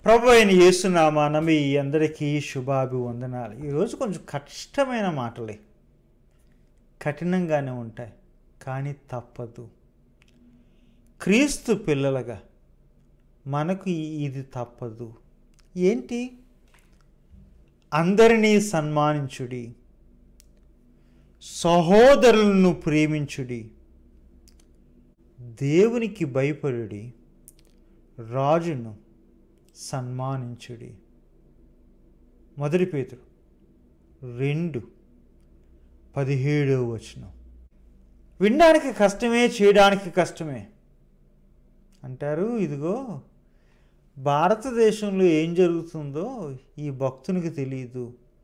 ప్రభు అయిన యేసునామాన మీ అందరికీ శుభాభివందనాలు ఈరోజు కొంచెం కష్టమైన మాటలే కఠినంగానే ఉంటాయి కానీ తప్పదు క్రీస్తు పిల్లలుగా మనకు ఈ- ఇది తప్పదు ఏంటి అందరినీ సన్మానించుడి సహోదరులను ప్రేమించుడి దేవునికి భయపడుడి రాజును సన్మానించుడి మొదటి పేతురు రెండు పదిహేడవ వచనం వినడానికి కష్టమే చేయడానికి కష్టమే అంటారు ఇదిగో భారతదేశంలో ఏం జరుగుతుందో ఈ భక్తునికి తెలియదు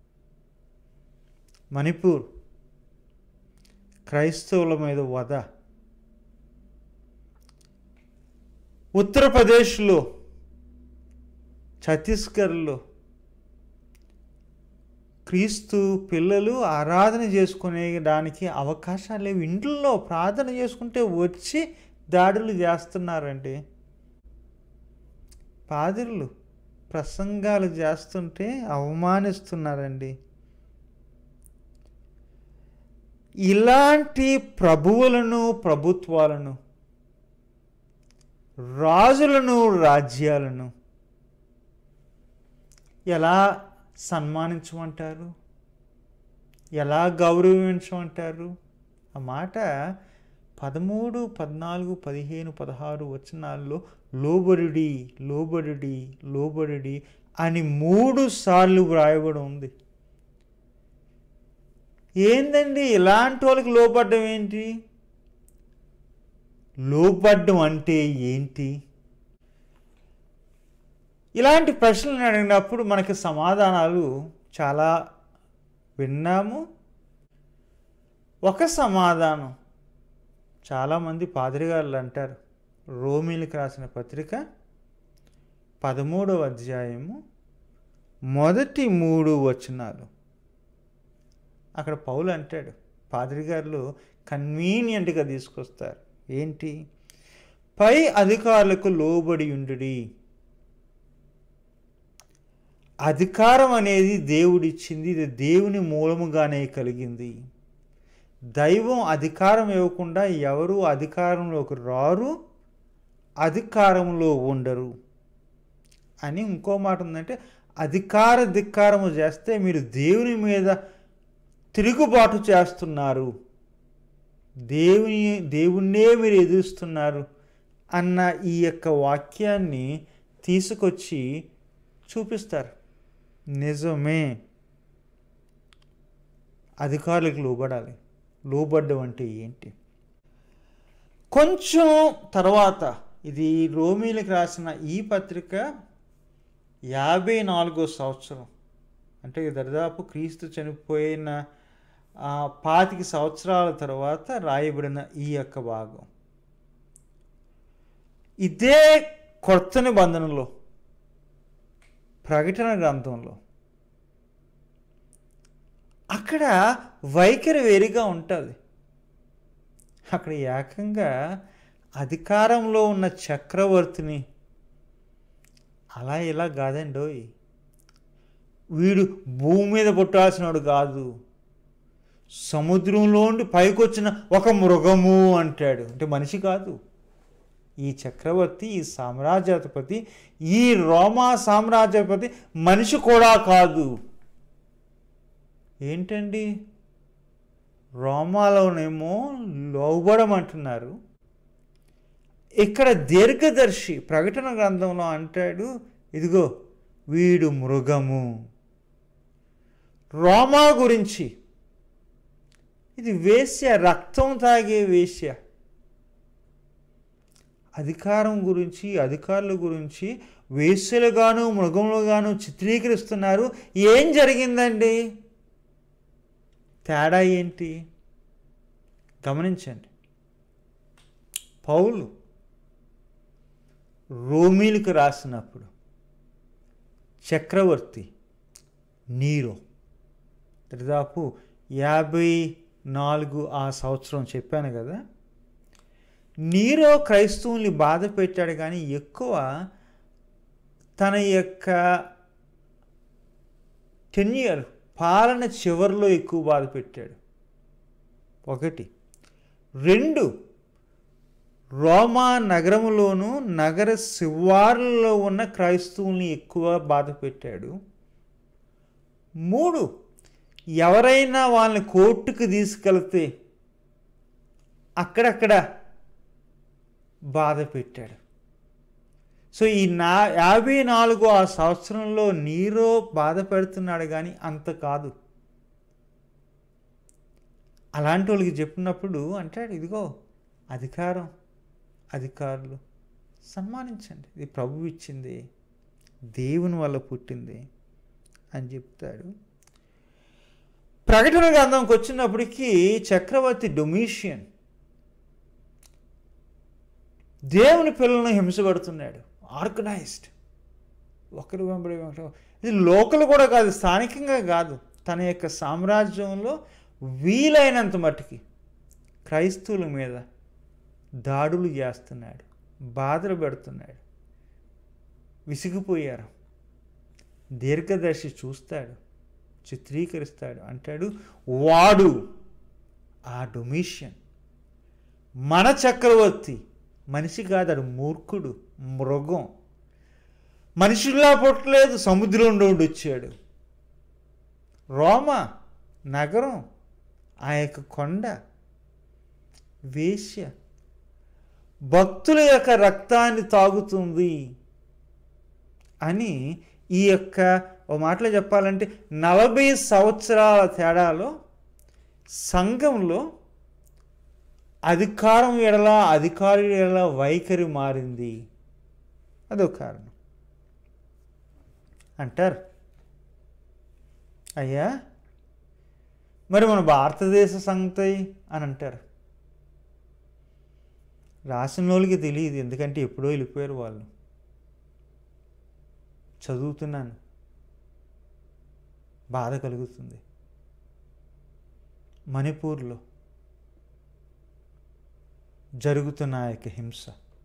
మణిపూర్ క్రైస్తవుల మీద వధ ఉత్తరప్రదేశ్లో ఛత్తీస్గఢ్లో క్రీస్తు పిల్లలు ఆరాధన చేసుకునే దానికి అవకాశాలు లేవు ఇంట్లో ప్రార్థన చేసుకుంటే వచ్చి దాడులు చేస్తున్నారండి పాదిరులు ప్రసంగాలు చేస్తుంటే అవమానిస్తున్నారండి ఇలాంటి ప్రభువులను ప్రభుత్వాలను రాజులను రాజ్యాలను ఎలా సన్మానించమంటారు ఎలా గౌరవించమంటారు ఆ మాట పదమూడు పద్నాలుగు పదిహేను పదహారు వచనాల్లో లోబరుడి లోబరుడి లోబరుడి అని మూడు సార్లు వ్రాయబడి ఉంది ఏందండి ఇలాంటి వాళ్ళకి లోపడ్డం ఏంటి లోపడ్డం అంటే ఏంటి ఇలాంటి ప్రశ్నలు అడిగినప్పుడు మనకి సమాధానాలు చాలా విన్నాము ఒక సమాధానం చాలామంది పాదిరిగారులు అంటారు రోమిలకు రాసిన పత్రిక పదమూడవ అధ్యాయము మొదటి మూడు వచనాలు అక్కడ పౌలు అంటాడు పాదిరిగారులు కన్వీనియంట్గా తీసుకొస్తారు ఏంటి పై అధికారులకు లోబడి ఉండుడి అధికారం అనేది దేవుడిచ్చింది ఇది దేవుని మూలముగానే కలిగింది దైవం అధికారం ఇవ్వకుండా ఎవరు అధికారంలోకి రారు అధికారంలో ఉండరు అని ఇంకో మాట ఉందంటే అధికార ధిక్కారము చేస్తే మీరు దేవుని మీద తిరుగుబాటు చేస్తున్నారు దేవుని దేవుణ్ణే మీరు ఎదురుస్తున్నారు అన్న ఈ యొక్క వాక్యాన్ని తీసుకొచ్చి చూపిస్తారు నిజమే అధికారులకు లోబడాలి లోబడ్డం అంటే ఏంటి కొంచెం తర్వాత ఇది రోమీలకు రాసిన ఈ పత్రిక యాభై నాలుగో సంవత్సరం అంటే దరిదాపు క్రీస్తు చనిపోయిన ఆ, పాతిక సంవత్సరాల తర్వాత రాయబడిన ఈ యొక్క భాగం ఇదే కొత్త నిబంధనలో ప్రకటన గ్రంథంలో అక్కడ వైఖరి వేరుగా ఉంటుంది అక్కడ ఏకంగా అధికారంలో ఉన్న చక్రవర్తిని అలా ఇలా కాదండోయ్ వీడు భూమి మీద పుట్టాల్సినవాడు కాదు సముద్రంలోండి పైకొచ్చిన ఒక మృగము అంటాడు అంటే మనిషి కాదు ఈ చక్రవర్తి ఈ సామ్రాజ్యాధిపతి ఈ రోమా సామ్రాజ్యాధిపతి మనిషి కూడా కాదు ఏంటండి రోమాలోనేమో లోబడమంటున్నారు ఇక్కడ దీర్ఘదర్శి ప్రకటన గ్రంథంలో అంటాడు ఇదిగో వీడు మృగము రోమా గురించి ఇది వేశ్య రక్తం తాగే వేశ్య అధికారం గురించి అధికారుల గురించి వేశ్యలుగాను మృగములుగాను చిత్రీకరిస్తున్నారు ఏం జరిగిందండి తేడా ఏంటి గమనించండి పౌలు రోమీలకు రాసినప్పుడు చక్రవర్తి నీరో దాదాపు యాభై నాలుగు ఆ సంవత్సరం చెప్పాను కదా నీరో క్రైస్తవుల్ని బాధ పెట్టాడు కానీ ఎక్కువ తన యొక్క టెన్యూర్ పాలన చివరిలో ఎక్కువ బాధ పెట్టాడు ఒకటి రెండు రోమా నగరములోను నగర శివారులలో ఉన్న క్రైస్తవుల్ని ఎక్కువ బాధ పెట్టాడు మూడు ఎవరైనా వాళ్ళని కోర్టుకు తీసుకెళ్తే అక్కడక్కడ బాధ పెట్టాడు సో ఈ నా యాభై నాలుగు ఆ సంవత్సరంలో నీరో బాధ పెడుతున్నాడు కానీ అంత కాదు అలాంటి వాళ్ళకి చెప్పినప్పుడు అంటాడు ఇదిగో అధికారం అధికారులు సన్మానించండి ఇది ప్రభు ఇచ్చింది దేవుని వల్ల పుట్టింది అని చెప్తాడు ప్రకటన గ్రంథంకి వచ్చినప్పటికీ చక్రవర్తి డొమిషియన్ దేవుని పిల్లలను హింసపడుతున్నాడు ఆర్గనైజ్డ్ ఒకరి వెంబడి ఒకరు. ఇది లోకల్ కూడా కాదు స్థానికంగా కాదు తన యొక్క సామ్రాజ్యంలో వీలైనంత మట్టుకి క్రైస్తవుల మీద దాడులు చేస్తున్నాడు బాధలు పెడుతున్నాడు విసిగిపోయారు దీర్ఘదర్శి చూస్తాడు చిత్రీకరిస్తాడు అంటాడు వాడు ఆ డొమిషియన్ మన చక్రవర్తి మనిషి కాదాడు మూర్ఖుడు మృగం మనుషుల్లా పుట్టలేదు సముద్రంలో ఉండి వచ్చాడు రోమ నగరం ఆ యొక్క కొండ వేశ్య భక్తుల యొక్క రక్తాన్ని తాగుతుంది అని ఈ యొక్క ఓ మాటలో చెప్పాలంటే నలభై సంవత్సరాల తేడాలో సంఘంలో అధికారం ఎడల అధికారుల ఎడల వైఖరి మారింది అదో కారణం అంటారు అయ్యా మరి మన భారతదేశ సంగతి అని అంటారు రాసిన వాళ్ళకి తెలియదు ఎందుకంటే ఎప్పుడో వెళ్ళిపోయారు వాళ్ళు చదువుతున్నాను బాధ కలుగుతుంది మణిపూర్లో జరుగుతున్న ఆ యొక్క హింస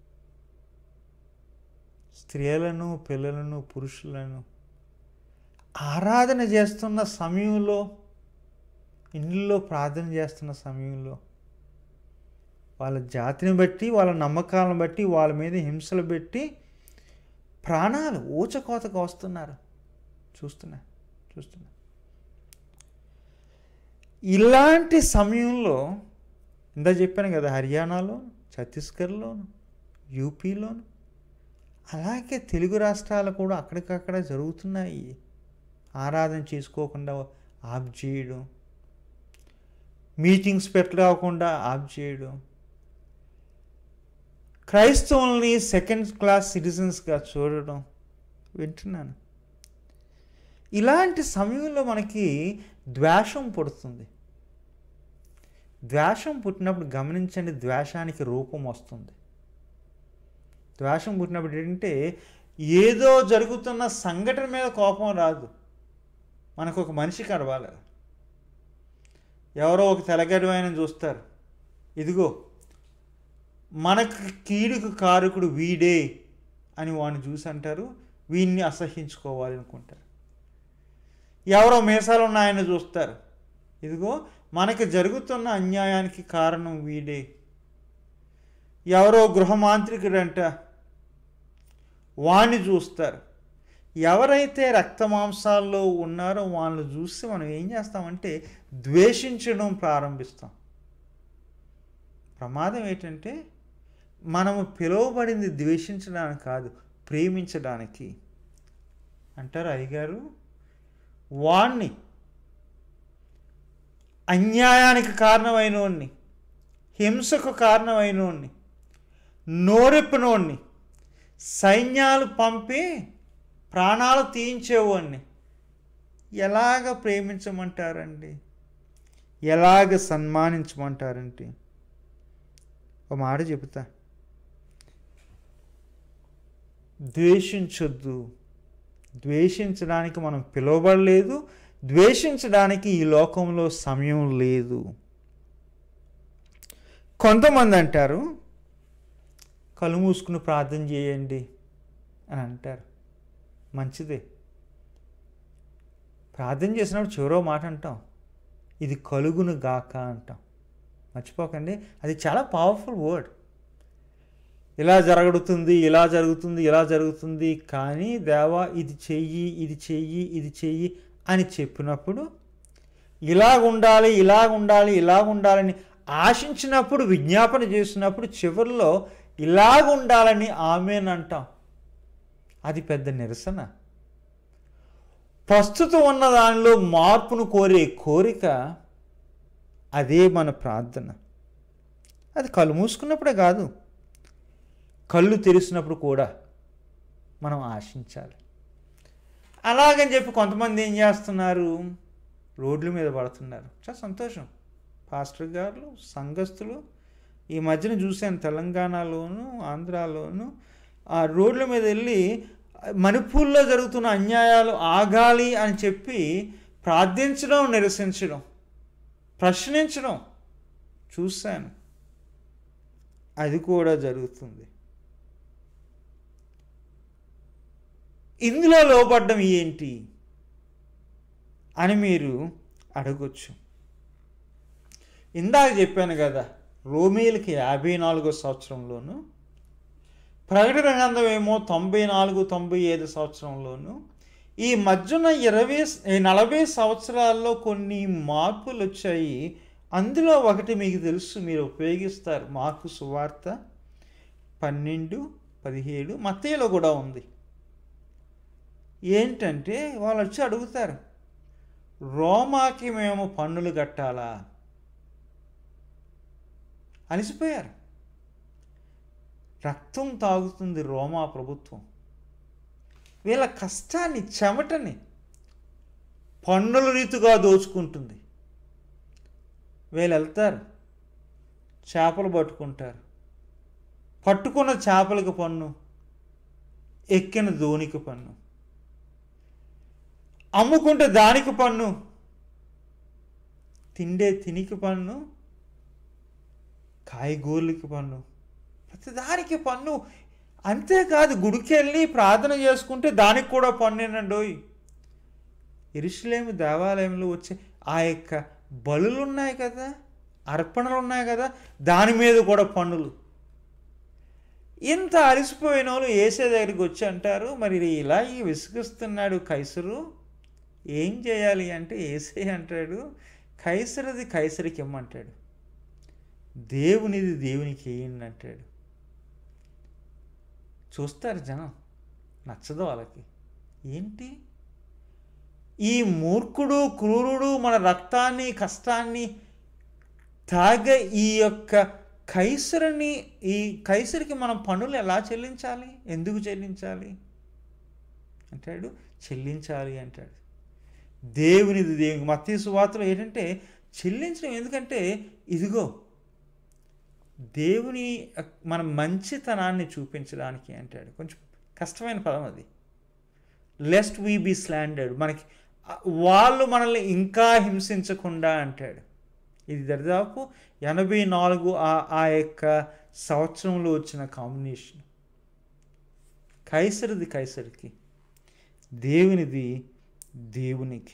స్త్రీలను పిల్లలను పురుషులను ఆరాధన చేస్తున్న సమయంలో ఇంట్లో ప్రార్థన చేస్తున్న సమయంలో వాళ్ళ జాతిని బట్టి వాళ్ళ నమ్మకాలను బట్టి వాళ్ళ మీద హింసలు పెట్టి ప్రాణాలు ఊచకోతకు వస్తున్నారు చూస్తున్నా చూస్తున్నా ఇలాంటి సమయంలో ఇందా చెప్పాను కదా హర్యానాలో ఛత్తీస్గఢ్లోను యూపీలోను అలాగే తెలుగు రాష్ట్రాలు కూడా అక్కడికక్కడ జరుగుతున్నాయి ఆరాధన చేసుకోకుండా ఆఫ్ చేయడం మీటింగ్స్ పెట్టకుండా ఆఫ్ చేయడం క్రైస్తవుల్ని సెకండ్ క్లాస్ సిటిజన్స్గా చూడడం వింటున్నాను ఇలాంటి సమయంలో మనకి ద్వేషం పుడుతుంది ద్వేషం పుట్టినప్పుడు గమనించండి ద్వేషానికి రూపం వస్తుంది ద్వేషం పుట్టినప్పుడు ఏంటంటే ఏదో జరుగుతున్న సంఘటన మీద కోపం రాదు మనకు ఒక మనిషి కనవాలి ఎవరో ఒక తెలగడు ఆయన చూస్తారు ఇదిగో మనకు కీడుకు కారకుడు వీడే అని వాడిని చూసి అంటారు వీడిని అసహించుకోవాలి అనుకుంటారు ఎవరో మీసాలు ఉన్న ఆయన చూస్తారు ఇదిగో మనకు జరుగుతున్న అన్యాయానికి కారణం వీడే ఎవరో గృహమాంత్రికుడంట వాణ్ణి చూస్తారు ఎవరైతే రక్తమాంసాల్లో ఉన్నారో వాళ్ళని చూసి మనం ఏం చేస్తామంటే ద్వేషించడం ప్రారంభిస్తాం ప్రమాదం ఏంటంటే మనము పిలువబడింది ద్వేషించడానికి కాదు ప్రేమించడానికి అంటారు అయ్యగారు వాణ్ణి అన్యాయానికి కారణమైనోడిని హింసకు కారణమైనోడిని నోరెప్పినోడిని సైన్యాలు పంపి ప్రాణాలు తీయించేవాడిని ఎలాగ ప్రేమించమంటారండి ఎలాగ సన్మానించమంటారంటే ఒక మాట చెబుతా ద్వేషించొద్దు ద్వేషించడానికి మనం పిలువబడలేదు ద్వేషించడానికి ఈ లోకంలో సమయం లేదు కొంతమంది అంటారు కళ్ళు మూసుకుని ప్రార్థన చేయండి అని అంటారు మంచిదే ప్రార్థన చేసినప్పుడు చివరో మాట అంటాం ఇది కలుగును గాక అంటాం మర్చిపోకండి అది చాలా పవర్ఫుల్ వర్డ్ ఇలా జరుగుతుంది ఇలా జరుగుతుంది ఇలా జరుగుతుంది కానీ దేవా ఇది చెయ్యి ఇది చెయ్యి ఇది చెయ్యి అని చెప్పినప్పుడు ఇలా ఉండాలి ఇలా ఉండాలి ఇలా ఉండాలని ఆశించినప్పుడు విజ్ఞాపన చేసినప్పుడు చివరిలో ఇలాగ ఉండాలని ఆమెనంటాం అది పెద్ద నిరసన ప్రస్తుతం ఉన్న దానిలో మార్పును కోరే కోరిక అదే మన ప్రార్థన అది కళ్ళు మూసుకున్నప్పుడే కాదు కళ్ళు తెరిచినప్పుడు కూడా మనం ఆశించాలి అలాగని చెప్పి కొంతమంది ఏం చేస్తున్నారు రోడ్ల మీద పడుతున్నారు చాలా సంతోషం పాస్టర్ గారు సంఘస్థులు ఈ మధ్యన చూశాను తెలంగాణలోను ఆంధ్రాలోను ఆ రోడ్ల మీద వెళ్ళి మణిపూర్లో జరుగుతున్న అన్యాయాలు ఆగాలి అని చెప్పి ప్రార్థించడం నిరసించడం ప్రశ్నించడం చూశాను అది కూడా జరుగుతుంది ఇందులో లోపడ్డం ఏంటి అని మీరు అడగొచ్చు ఇందాక చెప్పాను కదా రోమీలకి యాభై నాలుగో సంవత్సరంలోను ప్రకటన గ్రంథం ఏమో తొంభై నాలుగు తొంభై ఐదు సంవత్సరంలోను ఈ మధ్యన ఇరవై నలభై సంవత్సరాల్లో కొన్ని మార్పులు వచ్చాయి అందులో ఒకటి మీకు తెలుసు మీరు ఉపయోగిస్తారు మార్కు సువార్త పన్నెండు పదిహేడు మత్తయ్యలో కూడా ఉంది ఏంటంటే వాళ్ళు వచ్చి అడుగుతారు రోమాకి మేము పన్నులు కట్టాలా అలసిపోయారు రక్తం తాగుతుంది రోమా ప్రభుత్వం వీళ్ళ కష్టాన్ని చెమటని పన్నుల రీతిగా దోచుకుంటుంది వీళ్ళు వెళ్తారు చేపలు పట్టుకుంటారు పట్టుకున్న చేపలకు పన్ను ఎక్కిన దోనికి పన్ను అమ్ముకుంటే దానికి పన్ను తిండే తినికి పన్ను కాయగూరలకి పన్ను ప్రతిదానికి పన్ను అంతేకాదు గుడికి వెళ్ళి ప్రార్థన చేసుకుంటే దానికి కూడా పన్నేనండోయ్ ఇరుషులేమి దేవాలయంలో వచ్చే ఆ యొక్క బలులు ఉన్నాయి కదా అర్పణలు ఉన్నాయి కదా దాని మీద కూడా పన్నులు ఇంత అలసిపోయిన వాళ్ళు ఏసే దగ్గరికి వచ్చి అంటారు మరి ఇలా ఈ విసిగిస్తున్నాడు కైసరు ఏం చేయాలి అంటే ఏసే అంటాడు కైసరిది కైసరికి ఇమ్మంటాడు దేవునిది దేవునికి వేయండి అంటాడు చూస్తారు జనం నచ్చదు వాళ్ళకి ఏంటి ఈ మూర్ఖుడు క్రూరుడు మన రక్తాన్ని కష్టాన్ని తాగే ఈ యొక్క కైసరిని ఈ కైసరికి మనం పనులు ఎలా చెల్లించాలి ఎందుకు చెల్లించాలి అంటాడు చెల్లించాలి అంటాడు దేవునిది దేవునికి మత్తీ సువార్తలో ఏంటంటే చెల్లించడం ఎందుకంటే ఇదిగో దేవుని మన మంచితనాన్ని చూపించడానికి అంటాడు కొంచెం కష్టమైన పదం అది లెస్ట్ వీ బీ స్లాండర్డ్ మనకి వాళ్ళు మనల్ని ఇంకా హింసించకుండా అంటాడు ఇది దరిదాపు ఎనభై నాలుగు ఆ ఆ యొక్క సంవత్సరంలో వచ్చిన కాంబినేషన్ కైసరిది కైసరికి దేవునిది దేవునికి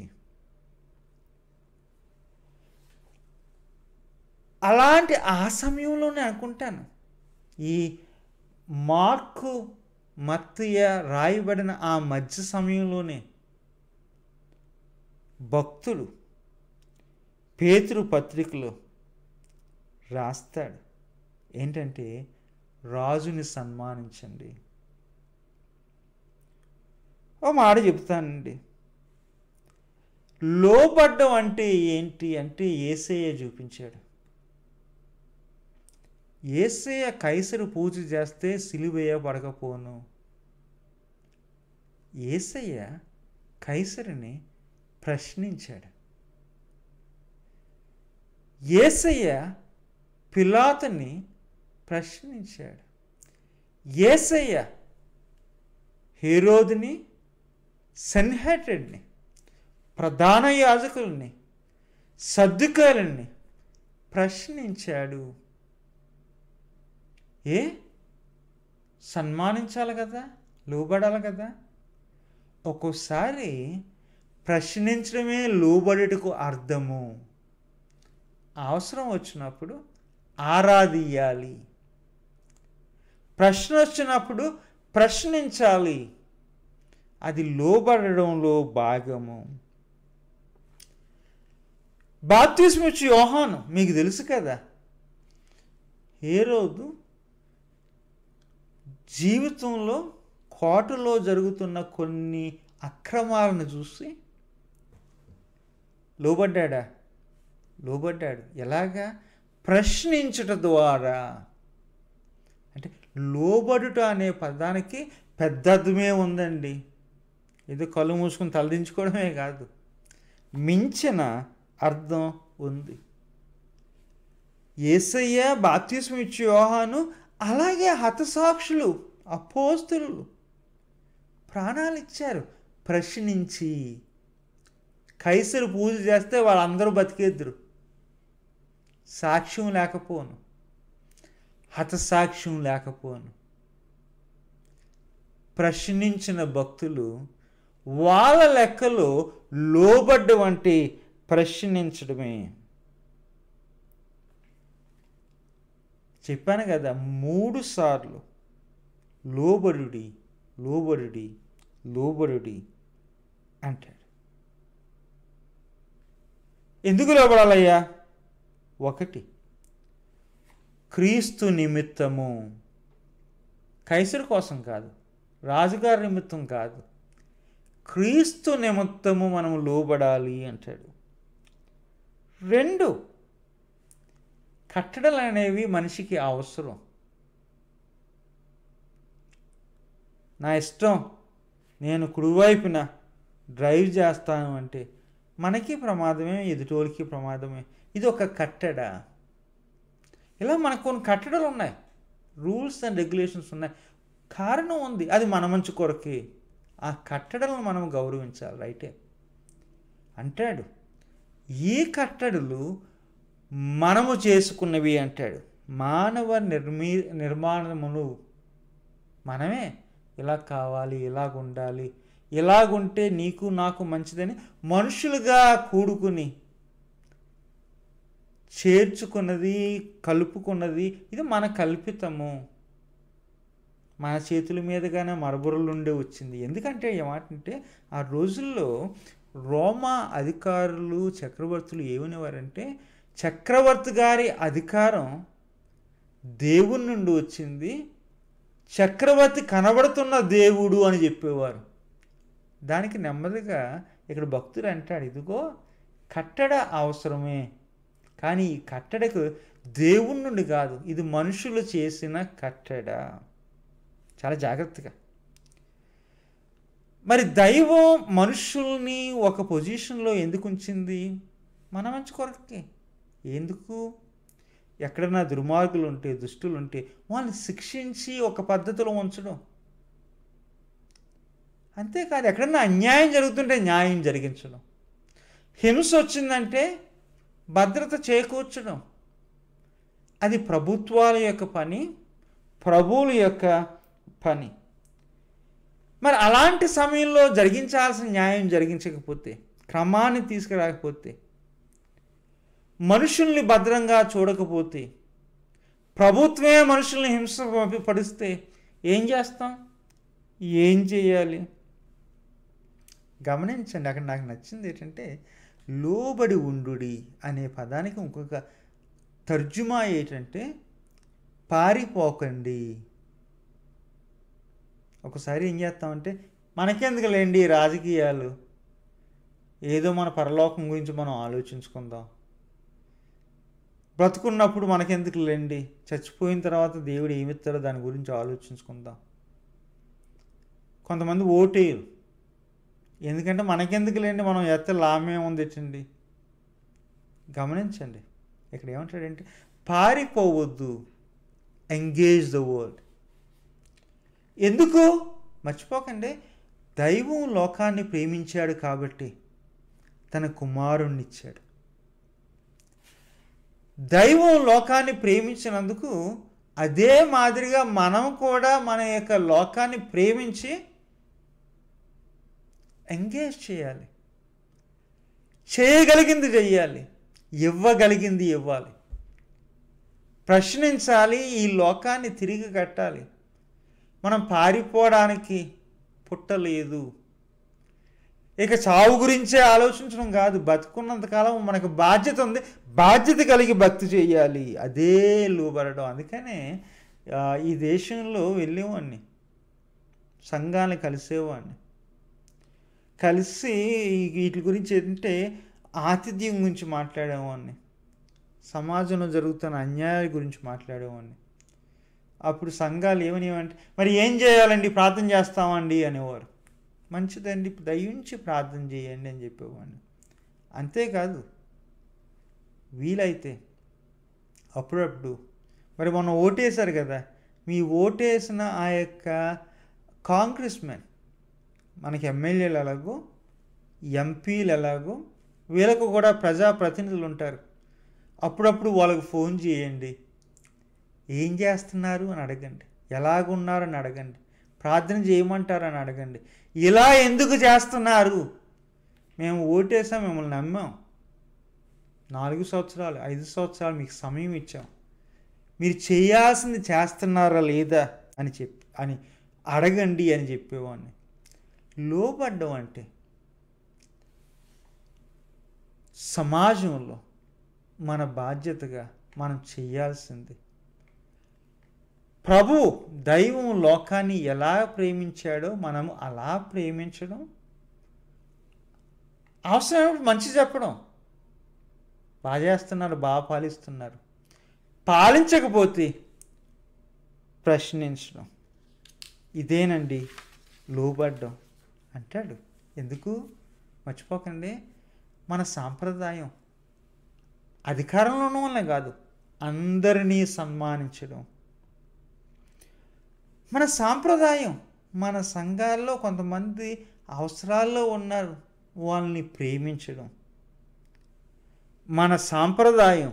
అలాంటి ఆ సమయంలోనే అనుకుంటాను ఈ మార్కు మత్తయ్య రాయబడిన ఆ మధ్య సమయంలోనే భక్తుడు పేతురు పత్రికలో రాస్తాడు ఏంటంటే రాజుని సన్మానించండి ఓ మాట చెప్తానండి లోపడ్డం అంటే ఏంటి అంటే ఏసయ్య చూపించాడు ఏసయ్య కైసరు పూజ చేస్తే సిలువేయబడకపోను ఏసయ్య కైసరిని ప్రశ్నించాడు ఏసయ్య పిలాతుని ప్రశ్నించాడు ఏసయ్య హీరోదిని సెన్హెటెడ్ని ప్రధాన యాజకుల్ని సర్దుకాలని ప్రశ్నించాడు ఏ సన్మానించాలి కదా లోబడాలి కదా ఒక్కోసారి ప్రశ్నించడమే లోబడుటకు అర్థము అవసరం వచ్చినప్పుడు ఆరాధియాలి ప్రశ్న వచ్చినప్పుడు ప్రశ్నించాలి అది లోబడడంలో భాగము బాప్తిస్మ వచ్చి యోహాను మీకు తెలుసు కదా ఏ రోజు జీవితంలో కోటలో జరుగుతున్న కొన్ని అక్రమాలను చూసి లోబడ్డా లోబడ్డాడు ఎలాగా ప్రశ్నించుట ద్వారా అంటే లోబడుట అనే పదానికి పెద్ద అర్థమే ఉందండి ఏదో కళ్ళు మూసుకుని తలదించుకోవడమే కాదు మించిన అర్థం ఉంది ఏసయ్య బాప్తిస్మ ఇచ్చే యోహాను అలాగే హతసాక్షులు అపోస్తులు ప్రాణాలు ఇచ్చారు ప్రశ్నించి కైసరు పూజ చేస్తే వాళ్ళందరూ బతికేద్దరు సాక్ష్యం లేకపోను హతసాక్ష్యం లేకపోను ప్రశ్నించిన భక్తులు వాళ్ళ లెక్కలో లోబడ్డ వంటి ప్రశ్నించడమే చెప్పాను కదా మూడు సార్లు లోబడుడి లోబడుడి లోబడుడి అంటాడు ఎందుకు లోబడాలయ్యా ఒకటి క్రీస్తు నిమిత్తము కైసరు కోసం కాదు రాజుగారి నిమిత్తం కాదు క్రీస్తు నిమిత్తము మనం లోబడాలి అంటాడు రెండు కట్టడలు అనేవి మనిషికి అవసరం నా ఇష్టం నేను కుడివైపున డ్రైవ్ చేస్తాను అంటే మనకి ప్రమాదమే ఎదుటోళ్ళకి ప్రమాదమే ఇది ఒక కట్టడ ఇలా మనకు కొన్ని కట్టడలు ఉన్నాయి రూల్స్ అండ్ రెగ్యులేషన్స్ ఉన్నాయి కారణం ఉంది అది మన మంచి కొరకే ఆ కట్టడలను మనం గౌరవించాలి రైటే అంటాడు ఈ కట్టడలు మనము చేసుకున్నవి అంటాడు మానవ నిర్మీ నిర్మాణములు మనమే ఇలా కావాలి ఇలాగ ఉండాలి ఇలాగుంటే నీకు నాకు మంచిదని మనుషులుగా కూడుకుని చేర్చుకున్నది కలుపుకున్నది ఇది మన కల్పితము మన చేతుల మీదుగానే మరబురలు ఉండే వచ్చింది ఎందుకంటే ఏమంటే ఆ రోజుల్లో రోమా అధికారులు చక్రవర్తులు ఏమనేవారంటే చక్రవర్తి గారి అధికారం దేవుని నుండి వచ్చింది చక్రవర్తి కనబడుతున్న దేవుడు అని చెప్పేవారు దానికి నెమ్మదిగా ఇక్కడ భక్తుడు అంటాడు ఇదిగో కట్టడ అవసరమే కానీ ఈ కట్టడకు దేవుని నుండి కాదు ఇది మనుషులు చేసిన కట్టడ చాలా జాగ్రత్తగా మరి దైవం మనుషుల్ని ఒక పొజిషన్లో ఎందుకు ఉంచింది మన మంచి కొరకే ఎందుకు ఎక్కడన్నా దుర్మార్గులు ఉంటే దుష్టులు ఉంటే వాళ్ళని శిక్షించి ఒక పద్ధతిలో ఉంచడం అంతేకాదు ఎక్కడన్నా అన్యాయం జరుగుతుంటే న్యాయం జరిగించడం హింస వచ్చిందంటే భద్రత చేకూర్చడం అది ప్రభుత్వాల యొక్క పని ప్రభువుల యొక్క పని మరి అలాంటి సమయంలో జరిగించాల్సిన న్యాయం జరిగించకపోతే క్రమాన్ని తీసుకురాకపోతే మనుషుల్ని భద్రంగా చూడకపోతే ప్రభుత్వమే మనుషుల్ని హింస పడిస్తే ఏం చేస్తాం ఏం చేయాలి గమనించండి అక్కడ నాకు నచ్చింది ఏంటంటే లోబడి ఉండుడి అనే పదానికి ఇంకొక తర్జుమా ఏంటంటే పారిపోకండి ఒకసారి ఏం చేస్తామంటే మనకెందుకు లేండి రాజకీయాలు ఏదో మన పరలోకం గురించి మనం ఆలోచించుకుందాం బ్రతుకున్నప్పుడు మనకెందుకు లేండి చచ్చిపోయిన తర్వాత దేవుడు ఏమిస్తాడో దాని గురించి ఆలోచించుకుందాం కొంతమంది ఓటేయరు ఎందుకంటే మనకెందుకు లేండి మనం ఎత్త లాభమే ఉంది ఎట్టండి గమనించండి ఇక్కడ ఏమంటాడంటే పారిపోవద్దు ఎంగేజ్ ద వరల్డ్ ఎందుకు మర్చిపోకండి దైవం లోకాన్ని ప్రేమించాడు కాబట్టి తన కుమారుణ్ణి ఇచ్చాడు దైవం లోకాన్ని ప్రేమించినందుకు అదే మాదిరిగా మనం కూడా మన యొక్క లోకాన్ని ప్రేమించి ఎంగేజ్ చేయాలి చేయగలిగింది చెయ్యాలి ఇవ్వగలిగింది ఇవ్వాలి ప్రశ్నించాలి ఈ లోకాన్ని తిరిగి కట్టాలి మనం పారిపోవడానికి పుట్టలేదు ఇక చావు గురించే ఆలోచించడం కాదు బతుకున్నంతకాలం మనకు బాధ్యత ఉంది బాధ్యత కలిగి భక్తి చేయాలి అదే లోబడడం అందుకనే ఆ, ఈ దేశంలో వెళ్ళేవాడిని సంఘాన్ని కలిసేవాడిని కలిసి ఈ- వీటి గురించి ఏంటంటే ఆతిథ్యం గురించి మాట్లాడేవాడిని సమాజంలో జరుగుతున్న అన్యాయాల గురించి మాట్లాడేవాడిని అప్పుడు సంఘాలు ఏమనేవంటే మరి ఏం చేయాలండి ప్రార్థన చేస్తామండి అనేవారు మంచిదండి దయించి ప్రార్థన చేయండి అని చెప్పేవాడిని అంతేకాదు వీలైతే అప్పుడప్పుడు మరి మొన్న ఓటేశారు కదా మీ ఓటేసిన ఆ యొక్క కాంగ్రెస్ మ్యాన్ మనకి ఎమ్మెల్యేలు ఎలాగో ఎంపీలు ఎలాగో వీళ్ళకు కూడా ప్రజాప్రతినిధులు ఉంటారు అప్పుడప్పుడు వాళ్ళకు ఫోన్ చేయండి ఏం చేస్తున్నారు అని అడగండి ఎలాగున్నారు అని అడగండి ప్రార్థన చేయమంటారు అని అడగండి ఇలా ఎందుకు చేస్తున్నారు మేము ఓటేసాం మిమ్మల్ని నమ్మాం నాలుగు సంవత్సరాలు ఐదు సంవత్సరాలు మీకు సమయం ఇచ్చాం మీరు చేయాల్సింది చేస్తున్నారా లేదా అని చెప్పి అని అడగండి అని చెప్పేవాడిని లోబడ్డం అంటే సమాజంలో మన బాధ్యతగా మనం చేయాల్సింది ప్రభు దైవం లోకాన్ని ఎలా ప్రేమించాడో మనము అలా ప్రేమించడం అవసరమైనప్పుడు మంచి చెప్పడం బాగా చేస్తున్నారు బాగా పాలిస్తున్నారు పాలించకపోతే ప్రశ్నించడం ఇదేనండి లోబడ్డం అంటాడు ఎందుకు మర్చిపోకండి మన సాంప్రదాయం అధికారంలో ఉన్న వల్లే కాదు అందరినీ సన్మానించడం మన సాంప్రదాయం మన సంఘాల్లో కొంతమంది అవసరాల్లో ఉన్నారు వాళ్ళని ప్రేమించడం మన సాంప్రదాయం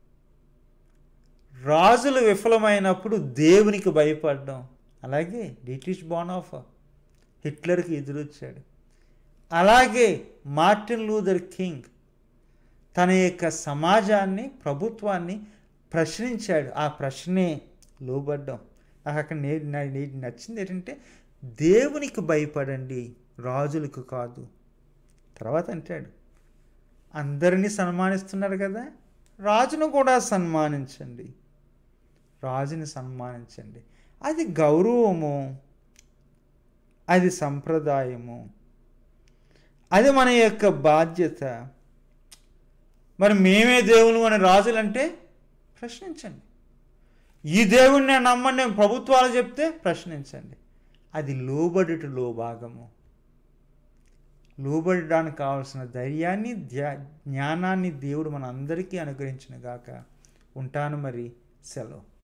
రాజులు విఫలమైనప్పుడు దేవునికి భయపడడం అలాగే డిటిష్ బానాఫ్ హిట్లర్కి ఎదురొచ్చాడు అలాగే మార్టిన్ లూథర్ కింగ్ తన యొక్క సమాజాన్ని ప్రభుత్వాన్ని ప్రశ్నించాడు ఆ ప్రశ్నే లోబడ్డం నాకు అక్కడ నే నా- నే- నచ్చింది ఏంటంటే దేవునికి భయపడండి రాజులకు కాదు తర్వాత అంటాడు అందరినీ సన్మానిస్తున్నారు కదా రాజును కూడా సన్మానించండి రాజుని సన్మానించండి అది గౌరవము అది సంప్రదాయము అది మన యొక్క బాధ్యత మరి మేమే దేవులు అని రాజులంటే ప్రశ్నించండి ఈ దేవుణ్ణి నేను నమ్మండి ప్రభుత్వాలు చెప్తే ప్రశ్నించండి అది లోబడుటలో భాగము లోబడడానికి కావాల్సిన ధైర్యాన్ని ధ్యా జ్ఞానాన్ని దేవుడు మన అందరికీ అనుగ్రహించిన గాక ఉంటాను మరి సెలవు